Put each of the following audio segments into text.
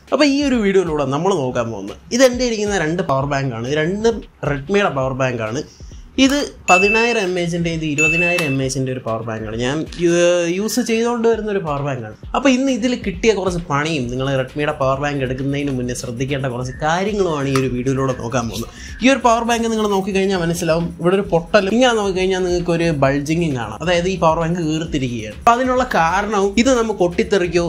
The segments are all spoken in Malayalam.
അപ്പോൾ ഈ ഒരു വീഡിയോയിലൂടെ നമ്മൾ നോക്കാൻ പോകുന്നത് ഇത് എൻ്റെ ഇരിക്കുന്ന രണ്ട് പവർ ബാങ്കാണ് ഇത് രണ്ടും റെഡ്മിയുടെ പവർ ബാങ്കാണ് ഇത് പതിനായിരം എം എച്ചിൻ്റെ ഇത് ഇരുപതിനായിരം എം എച്ചിൻ്റെ ഒരു പവർ ബാങ്കാണ് ഞാൻ യു- യൂസ് ചെയ്തുകൊണ്ട് വരുന്ന ഒരു പവർ ബാങ്കാണ് അപ്പോൾ ഇന്ന് ഇതിൽ കിട്ടിയ കുറച്ച് പണിയും നിങ്ങൾ റെഡ്മിയുടെ പവർ ബാങ്ക് എടുക്കുന്നതിന് മുന്നേ ശ്രദ്ധിക്കേണ്ട കുറച്ച് കാര്യങ്ങളുമാണ് ഈ ഒരു വീഡിയോയിലൂടെ നോക്കാൻ പോകുന്നത് ഈ ഒരു പവർ ബാങ്ക് നിങ്ങൾ നോക്കിക്കഴിഞ്ഞാൽ മനസ്സിലാവും ഇവിടെ ഒരു പൊട്ടലും ഇങ്ങനെ നോക്കിക്കഴിഞ്ഞാൽ നിങ്ങൾക്ക് ഒരു ബൾജിങ്ങും കാണാം അതായത് ഈ പവർ ബാങ്ക് വീർത്തിരിക്കുകയാണ് അപ്പോൾ അതിനുള്ള കാരണവും ഇത് നമുക്ക് ഒട്ടിത്തെറിക്കോ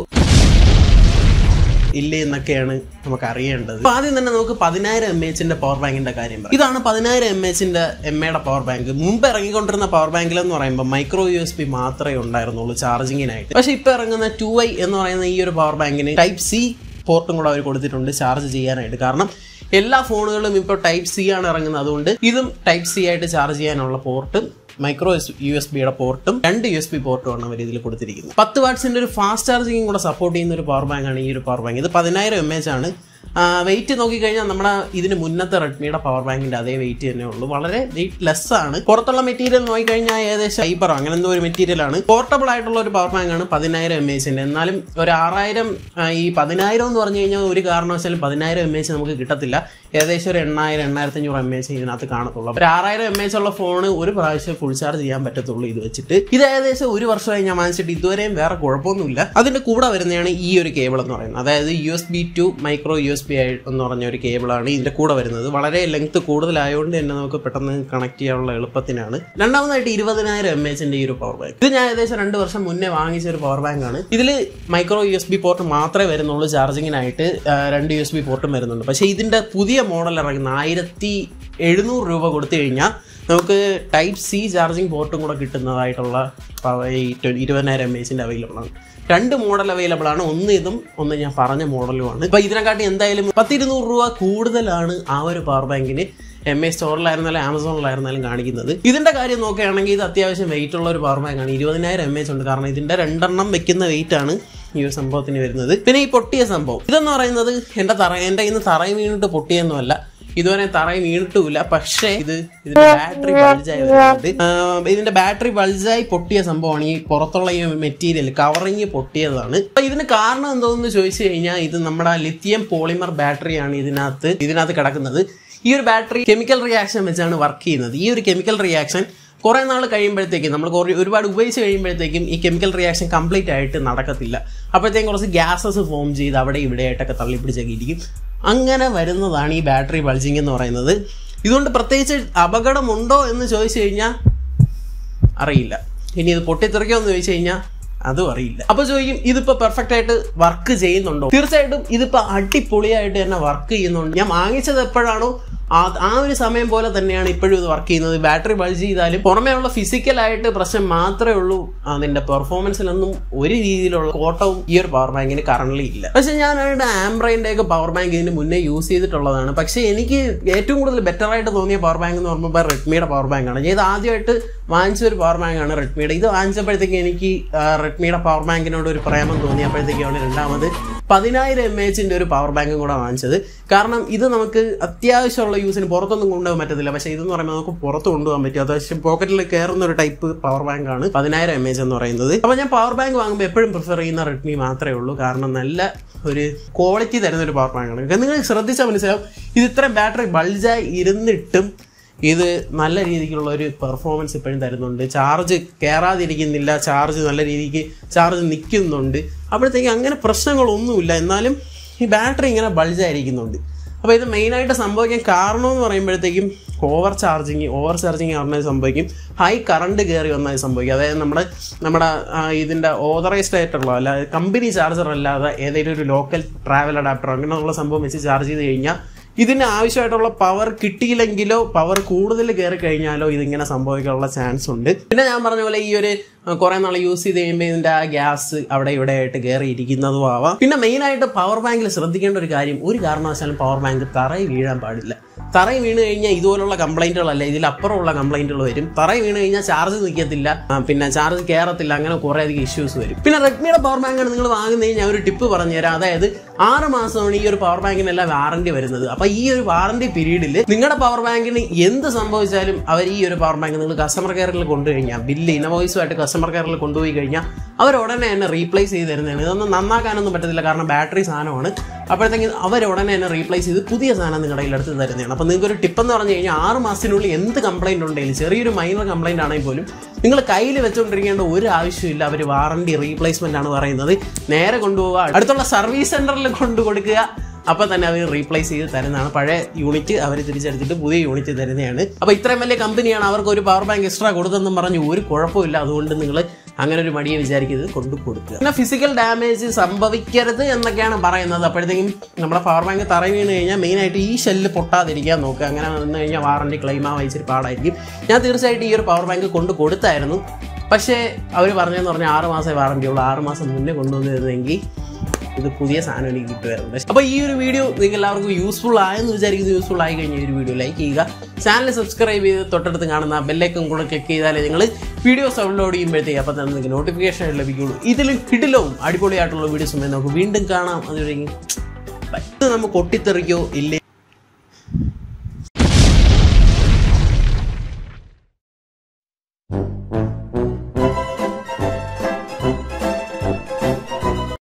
ഇല്ലേ എന്നൊക്കെയാണ് നമുക്ക് അറിയേണ്ടത് അപ്പൊ ആദ്യം തന്നെ നമുക്ക് പതിനായിരം എം എച്ചിന്റെ പവർ ബാങ്കിന്റെ കാര്യം പറയാം ഇതാണ് പതിനായിരം എം എച്ചിന്റെ എം എയുടെ പവർ ബാങ്ക് മുമ്പ് ഇറങ്ങിക്കൊണ്ടിരുന്ന പവർ ബാങ്കിൽ എന്ന് പറയുമ്പോൾ മൈക്രോ യു എസ് പി മാത്രമേ ഉണ്ടായിരുന്നുള്ളൂ ചാർജിങ്ങിനായിട്ട് പക്ഷെ ഇപ്പൊ ഇറങ്ങുന്ന ടു ഐ എന്ന് പറയുന്ന ഈ ഒരു പവർ ബാങ്കിന് ടൈപ്പ് സി പോർട്ടും കൂടെ അവർ കൊടുത്തിട്ടുണ്ട് ചാർജ് ചെയ്യാനായിട്ട് കാരണം എല്ലാ ഫോണുകളും ഇപ്പോൾ ടൈപ്പ് സി ആണ് ഇറങ്ങുന്നത് അതുകൊണ്ട് ഇതും ടൈപ്പ് സി ആയിട്ട് ചാർജ് ചെയ്യാനുള്ള പോർട്ടും മൈക്രോ യു എസ് ബിയുടെ പോർട്ടും രണ്ട് യു എസ് ബി പോർട്ടുമാണ് അവർ ഇതിൽ കൊടുത്തിരിക്കുന്നത് പത്ത് വാട്ട്സിന്റെ ഒരു ഫാസ്റ്റ് ചാർജിങ് കൂടെ സപ്പോർട്ട് ചെയ്യുന്ന ഒരു പവർ ബാങ്ക് ആണ് ഈ ഒരു പവർ ബാങ്ക് ഇത് പതിനായിരം എം എച്ച് ആണ് വെയിറ്റ് നോക്കിക്കഴിഞ്ഞാൽ നമ്മുടെ ഇതിന് മുന്നത്തെ റെഡ്മിയുടെ പവർ ബാങ്കിന്റെ അതേ വെയിറ്റ് തന്നെ ഉള്ളൂ വളരെ വെയിറ്റ് ലെസ് ആണ് പുറത്തുള്ള മെറ്റീരിയൽ നോക്കിക്കഴിഞ്ഞാൽ ഏകദേശം ഫൈബർ അങ്ങനെ എന്തോ ഒരു മെറ്റീരിയൽ ആണ് പോർട്ടബിൾ ആയിട്ടുള്ള ഒരു പവർ ബാങ്ക് ആണ് പതിനായിരം എം എച്ചിന്റെ എന്നാലും ഒരു ആറായിരം ആ, ഈ പതിനായിരം എന്ന് പറഞ്ഞു കഴിഞ്ഞാൽ ഒരു കാരണവശാലും പതിനായിരം എം എച്ച് നമുക്ക് കിട്ടത്തില്ല ഏകദേശം ഒരു എണ്ണായിരം എണ്ണായിരത്തി അഞ്ഞൂറ് എം എച്ച് ഇതിനകത്ത് കാണത്തുള്ളൂ ഒരു ആറായിരം എം എച്ച് ഉള്ള ഫോൺ ഒരു പ്രാവശ്യം ഫുൾ ചാർജ് ചെയ്യാൻ പറ്റത്തുള്ളൂ ഇത് വെച്ചിട്ട് ഇത് ഏകദേശം ഒരു വർഷമായി ഞാൻ വാങ്ങിച്ചിട്ട് ഇതുവരെയും വേറെ കുഴപ്പമൊന്നുമില്ല അതിന്റെ കൂടെ വരുന്നതാണ് ഈ ഒരു കേബിൾ എന്ന് പറയുന്നത് അതായത് U S B to micro U S B എന്ന് പറഞ്ഞ ഒരു കേബിളാണ് ഇതിന്റെ കൂടെ വരുന്നത് വളരെ ലെങ്ത് കൂടുതലായതുകൊണ്ട് തന്നെ നമുക്ക് പെട്ടെന്ന് കണക്ട് ചെയ്യാനുള്ള എളുപ്പത്തിനാണ് രണ്ടാമതായിട്ട് ഇരുപതിനായിരം എം എച്ചിന്റെ ഈ ഒരു പവർ ബാങ്ക് ഇത് ഞാൻ ഏകദേശം രണ്ട് വർഷം മുന്നേ വാങ്ങിച്ച ഒരു പവർ ബാങ്ക് ആണ് ഇതിൽ micro U S B port മാത്രമേ വരുന്നുള്ളൂ ചാർജിങ്ങിനായിട്ട് ആ, രണ്ട് യു എസ് ബി പോർട്ടും വരുന്നുണ്ട് പക്ഷേ ഇതിന്റെ പുതിയ മോഡൽ ഇറങ്ങുന്ന ആയിരത്തി എഴുന്നൂറ് രൂപ കൊടുത്തു കഴിഞ്ഞാൽ നമുക്ക് ടൈപ്പ് സി ചാർജിങ് പോർട്ടും കൂടെ കിട്ടുന്നതായിട്ടുള്ള പവ- ഈ ട്വ- ഇരുപതിനായിരം എം എച്ചിൻ്റെ അവൈലബിൾ ആണ് രണ്ട് മോഡൽ അവൈലബിൾ ആണ് ഒന്ന് ഇതും ഒന്ന് ഞാൻ പറഞ്ഞ മോഡലുമാണ് ഇപ്പൊ ഇതിനെക്കാട്ടി എന്തായാലും പത്തിരുന്നൂറ് രൂപ കൂടുതലാണ് ആ ഒരു പവർ ബാങ്കിന് എം എ സ്റ്റോറിലായിരുന്നാലും ആമസോണിലായിരുന്നാലും കാണിക്കുന്നത് ഇതിന്റെ കാര്യം നോക്കുകയാണെങ്കിൽ ഇത് അത്യാവശ്യം വെയിറ്റ് ഉള്ള ഒരു പവർ ബാങ്ക് ആണ് ഇരുപതിനായിരം എം എച്ച് ഉണ്ട് കാരണം ഇതിന്റെ രണ്ടെണ്ണം വെക്കുന്ന വെയിറ്റ് ആണ് ഈ ഒരു സംഭവത്തിന് വരുന്നത് പിന്നെ ഈ പൊട്ടിയ സംഭവം ഇതെന്ന് പറയുന്നത് എന്റെ തറ എന്റെ ഇന്ന് തറയിൽ വീണിട്ട് പൊട്ടിയൊന്നുമല്ല ഇതുവരെ തറയിൽ വീണിട്ടുമില്ല പക്ഷേ ഇത് ഇതിന്റെ ബാറ്ററി ബൾജായി വരുന്നുണ്ട് ആഹ് ഇതിന്റെ ബാറ്ററി ബൾജായി പൊട്ടിയ സംഭവമാണ് ഈ പുറത്തുള്ള ഈ മെറ്റീരിയൽ കവറിങ് പൊട്ടിയതാണ് അപ്പൊ ഇതിന് കാരണം എന്തോന്ന് ചോദിച്ചു കഴിഞ്ഞാൽ ഇത് നമ്മുടെ ലിത്തിയം പോളിമർ ബാറ്ററിയാണ് ഇതിനകത്ത് ഇതിനകത്ത് കിടക്കുന്നത് ഈ ഒരു ബാറ്ററി കെമിക്കൽ റിയാക്ഷൻ വെച്ചാണ് വർക്ക് ചെയ്യുന്നത് ഈ ഒരു കെമിക്കൽ റിയാക്ഷൻ കുറേ നാൾ കഴിയുമ്പോഴത്തേക്കും നമ്മൾ കുറേ ഒരുപാട് ഉപയോഗിച്ച് കഴിയുമ്പോഴത്തേക്കും ഈ കെമിക്കൽ റിയാക്ഷൻ കംപ്ലീറ്റ് ആയിട്ട് നടക്കത്തില്ല അപ്പോഴത്തേക്കും കുറച്ച് ഗ്യാസസ് ഫോം ചെയ്ത് അവിടെ ഇവിടെ ആയിട്ടൊക്കെ തള്ളിപ്പിടിച്ചൊക്കെ ഇരിക്കും അങ്ങനെ വരുന്നതാണ് ഈ ബാറ്ററി ബൾജിങ് എന്ന് പറയുന്നത് ഇതുകൊണ്ട് പ്രത്യേകിച്ച് അപകടമുണ്ടോ എന്ന് ചോദിച്ചു കഴിഞ്ഞാൽ അറിയില്ല ഇനി ഇത് പൊട്ടിത്തെറിക്കോ എന്ന് ചോദിച്ചു കഴിഞ്ഞാൽ അതും അറിയില്ല അപ്പൊ ചോദിക്കും ഇതിപ്പോ പെർഫെക്റ്റ് ആയിട്ട് വർക്ക് ചെയ്യുന്നുണ്ടോ തീർച്ചയായിട്ടും ഇതിപ്പോ അടിപൊളിയായിട്ട് തന്നെ വർക്ക് ചെയ്യുന്നുണ്ട് ഞാൻ വാങ്ങിച്ചത് എപ്പോഴാണോ ആ ആ ഒരു സമയം പോലെ തന്നെയാണ് ഇപ്പോഴും ഇത് വർക്ക് ചെയ്യുന്നത് ബാറ്ററി ബൾജ് ചെയ്താലും പുറമേ ഉള്ള ഫിസിക്കലായിട്ട് പ്രശ്നം മാത്രമേ ഉള്ളൂ അതിന്റെ പെർഫോമൻസിലൊന്നും ഒരു രീതിയിലുള്ള കോട്ടവും ഈ ഒരു പവർ ബാങ്കിന് കറണ്ട്ലി ഇല്ല പക്ഷെ ഞാൻ അവരുടെ ആംബ്രൈൻ്റെ ഒക്കെ പവർ ബാങ്ക് ഇതിന് മുന്നേ യൂസ് ചെയ്തിട്ടുള്ളതാണ് പക്ഷേ എനിക്ക് ഏറ്റവും കൂടുതൽ ബെറ്റർ ആയിട്ട് തോന്നിയ പവർ ബാങ്ക് എന്ന് പറയുമ്പോൾ റെഡ്മിയുടെ പവർ ബാങ്ക് ആണ് ഞാൻ ഇത് ആദ്യമായിട്ട് വാങ്ങിച്ച ഒരു പവർ ബാങ്ക് ആണ് റെഡ്മിയുടെ ഇത് വാങ്ങിച്ചപ്പോഴത്തേക്ക് എനിക്ക് ആ, റെഡ്മിയുടെ പവർ ബാങ്കിനോട് ഒരു പ്രേമം തോന്നിയപ്പോഴത്തേക്കാണ് രണ്ടാമത് പതിനായിരം എം എച്ചിന്റെ ഒരു പവർ ബാങ്കും കൂടെ വാങ്ങിച്ചത് കാരണം ഇത് നമുക്ക് അത്യാവശ്യമുള്ള യൂസിന് പുറത്തൊന്നും കൊണ്ടുപോകാൻ പറ്റത്തില്ല പക്ഷേ ഇതെന്ന് പറയുമ്പോൾ നമുക്ക് പുറത്ത് കൊണ്ടുപോകാൻ പറ്റും അത്യാവശ്യം പോക്കറ്റിൽ കയറുന്ന ഒരു ടൈപ്പ് പവർ ബാങ്ക് ആണ് പതിനായിരം എം എച്ച് എന്ന് പറയുന്നത് അപ്പോൾ ഞാൻ പവർ ബാങ്ക് വാങ്ങുമ്പോൾ എപ്പോഴും പ്രിഫർ ചെയ്യുന്ന റെഡ്മി മാത്രമേ ഉള്ളൂ കാരണം നല്ല ഒരു ക്വാളിറ്റി തരുന്ന ഒരു പവർ ബാങ്ക് ആണ് നിങ്ങൾ ശ്രദ്ധിച്ചാൽ മനസ്സിലാവും ഇത് ഇത്രയും ബാറ്ററി ബൾജായി ഇരുന്നിട്ടും ഇത് നല്ല രീതിക്കുള്ള ഒരു പെർഫോമൻസ് ഇപ്പോഴും തരുന്നുണ്ട് ചാർജ് കയറാതിരിക്കുന്നില്ല ചാർജ് നല്ല രീതിക്ക് ചാർജ് നിൽക്കുന്നുണ്ട് അപ്പോഴത്തേക്ക് അങ്ങനെ പ്രശ്നങ്ങളൊന്നുമില്ല എന്നാലും ഈ ബാറ്ററി ഇങ്ങനെ ബൾജായിരിക്കുന്നുണ്ട് അപ്പോൾ ഇത് മെയിനായിട്ട് സംഭവിക്കാൻ കാരണം എന്ന് പറയുമ്പോഴത്തേക്കും ഓവർ ചാർജിങ് ഓവർ ചാർജിങ് പറഞ്ഞാൽ സംഭവിക്കും ഹൈ കറണ്ട് കയറി വന്നാൽ ഇത് സംഭവിക്കും അതായത് നമ്മുടെ നമ്മുടെ ആ, ഇതിൻ്റെ ഓതറൈസ്ഡ് ആയിട്ടുള്ള അല്ല കമ്പനി ചാർജർ അല്ലാതെ ഏതെങ്കിലും ഒരു ലോക്കൽ ട്രാവൽ അഡാപ്റ്റർ അങ്ങനെയുള്ള സംഭവം വെച്ച് ചാർജ് ചെയ്ത് കഴിഞ്ഞാൽ ഇതിന് ആവശ്യമായിട്ടുള്ള പവർ കിട്ടിയില്ലെങ്കിലോ പവർ കൂടുതൽ കയറി കഴിഞ്ഞാലോ ഇതിങ്ങനെ സംഭവിക്കാനുള്ള ചാൻസ് ഉണ്ട് പിന്നെ ഞാൻ പറഞ്ഞ പോലെ ഈ ഒരു കുറെ നാൾ യൂസ് ചെയ്ത് കഴിയുമ്പോൾ ഇതിന്റെ ആ ഗ്യാസ് അവിടെ ഇവിടെ ആയിട്ട് കയറി ഇരിക്കുന്നതും ആവാം പിന്നെ മെയിൻ ആയിട്ട് പവർ ബാങ്കിൽ ശ്രദ്ധിക്കേണ്ട ഒരു കാര്യം ഒരു കാരണവശാലും പവർ ബാങ്ക് തറയിൽ വീഴാൻ പാടില്ല തറയിൽ വീണ് കഴിഞ്ഞാൽ ഇതുപോലുള്ള കംപ്ലൈന്റുകളല്ല ഇതിലപ്പുറമുള്ള കംപ്ലൈന്റുകൾ വരും തറയിൽ വീണ് കഴിഞ്ഞാൽ ചാർജ് നിൽക്കത്തില്ല ആ, പിന്നെ ചാർജ് കയറത്തില്ല അങ്ങനെ കുറേ അധികം ഇഷ്യൂസ് വരും പിന്നെ റെഡ്മിയുടെ പവർ ബാങ്കാണ് നിങ്ങൾ വാങ്ങുന്നതിന് ഞാൻ ഒരു ടിപ്പ് പറഞ്ഞുതരാം അതായത് ആറ് മാസമാണ് ഈ ഒരു പവർ ബാങ്കിനെല്ലാം വാറണ്ടി വരുന്നത് അപ്പൊ ഈ ഒരു വാറണ്ടി പീരീഡിൽ നിങ്ങളുടെ പവർ ബാങ്കിന് എന്ത് സംഭവിച്ചാലും അവർ ഈ ഒരു പവർ ബാങ്ക് നിങ്ങൾ കസ്റ്റമർ കെയറിൽ കൊണ്ടുകഴിഞ്ഞാൽ ബില്ല് ഇനവോയ്സുമായിട്ട് കസ്റ്റമർ കെയറിൽ കൊണ്ടുപോയി കഴിഞ്ഞാൽ അവർ ഉടനെ തന്നെ റീപ്ലേസ് ചെയ്ത് തരുന്നതാണ് ഇതൊന്നും നന്നാക്കാനൊന്നും പറ്റത്തില്ല കാരണം ബാറ്ററി സാധനമാണ് അപ്പോഴത്തേക്കും അവർ ഉടനെ തന്നെ റീപ്ലേസ് ചെയ്ത് പുതിയ സാധനം നിങ്ങളുടെ കയ്യിൽ എടുത്ത് തരുന്നതാണ് അപ്പോൾ നിങ്ങൾക്ക് ഒരു ടിപ്പ് എന്ന് പറഞ്ഞു കഴിഞ്ഞാൽ ആറ് മാസത്തിനുള്ളിൽ എന്ത് കംപ്ലൈൻറ്റ് ഉണ്ടെങ്കിലും ചെറിയൊരു മൈനർ കംപ്ലൈൻറ്റ് ആണെങ്കിൽ പോലും നിങ്ങൾ കയ്യിൽ വെച്ചുകൊണ്ടിരിക്കേണ്ട ഒരു ആവശ്യമില്ല അവർ വാറണ്ടി റീപ്ലേസ്മെൻ്റ് ആണ് പറയുന്നത് നേരെ കൊണ്ടുപോവുക അടുത്തുള്ള സർവീസ് സെൻറ്ററിൽ കൊണ്ടു കൊടുക്കുക അപ്പോൾ തന്നെ അവർ റീപ്ലേസ് ചെയ്ത് തരുന്നതാണ് പഴയ യൂണിറ്റ് അവർ തിരിച്ചെടുത്തിട്ട് പുതിയ യൂണിറ്റ് തരുന്നതാണ് അപ്പോൾ ഇത്രയും വലിയ കമ്പനിയാണ് അവർക്ക് ഒരു പവർ ബാങ്ക് എക്സ്ട്രാ കൊടുത്തെന്നും പറഞ്ഞ് ഒരു കുഴപ്പമില്ല അതുകൊണ്ട് നിങ്ങൾ അങ്ങനെ ഒരു മടിയെ വിചാരിക്കരുത് കൊണ്ടു കൊടുക്കുക പിന്നെ ഫിസിക്കൽ ഡാമേജ് സംഭവിക്കരുത് എന്നൊക്കെയാണ് പറയുന്നത് അപ്പോഴത്തേക്കും നമ്മുടെ പവർ ബാങ്ക് തറ വീണ് കഴിഞ്ഞാൽ മെയിനായിട്ട് ഈ ഷെല്ല് പൊട്ടാതിരിക്കാൻ നോക്കുക അങ്ങനെ വന്നു കഴിഞ്ഞാൽ വാറണ്ടി ക്ലെയിം ആവാൻ ഇച്ചിരി പാടായിരിക്കും ഞാൻ തീർച്ചയായിട്ടും ഈ ഒരു പവർ ബാങ്ക് കൊണ്ട് കൊടുത്തായിരുന്നു പക്ഷേ അവർ പറഞ്ഞതെന്ന് പറഞ്ഞാൽ ആറ് മാസമേ വാറണ്ടി ഉള്ളൂ ആറ് മാസം മുന്നേ കൊണ്ടുവന്നിരുന്നെങ്കിൽ ഇത് പുതിയ സാധനം എനിക്ക് കിട്ടുമായിരുന്നു അപ്പോൾ ഈ ഒരു വീഡിയോ നിങ്ങൾക്ക് എല്ലാവർക്കും യൂസ്ഫുൾ ആയെന്ന് വിചാരിക്കുന്നത് യൂസ്ഫുൾ ആയി കഴിഞ്ഞ ഈ ഒരു വീഡിയോ ലൈക്ക് ചെയ്യുക ചാനൽ സബ്സ്ക്രൈബ് ചെയ്ത് തൊട്ടടുത്ത് കാണുന്ന ബെല്ലൈക്കൺ കൂടെ ക്ലിക്ക് ചെയ്താലേ നിങ്ങൾ വീഡിയോസ് അപ്ലോഡ് ചെയ്യുമ്പോഴത്തേക്ക് അപ്പോൾ തന്നെ നിങ്ങൾക്ക് നോട്ടിഫിക്കേഷൻ ലഭിക്കുള്ളൂ ഇതിലും കിടിലവും അടിപൊളിയായിട്ടുള്ള വീഡിയോസുമായി നമുക്ക് വീണ്ടും കാണാം അതുവരെയും ബൈ. ഇത് നമുക്ക് ഒട്ടിത്തെറിക്കോ ഇല്ലേ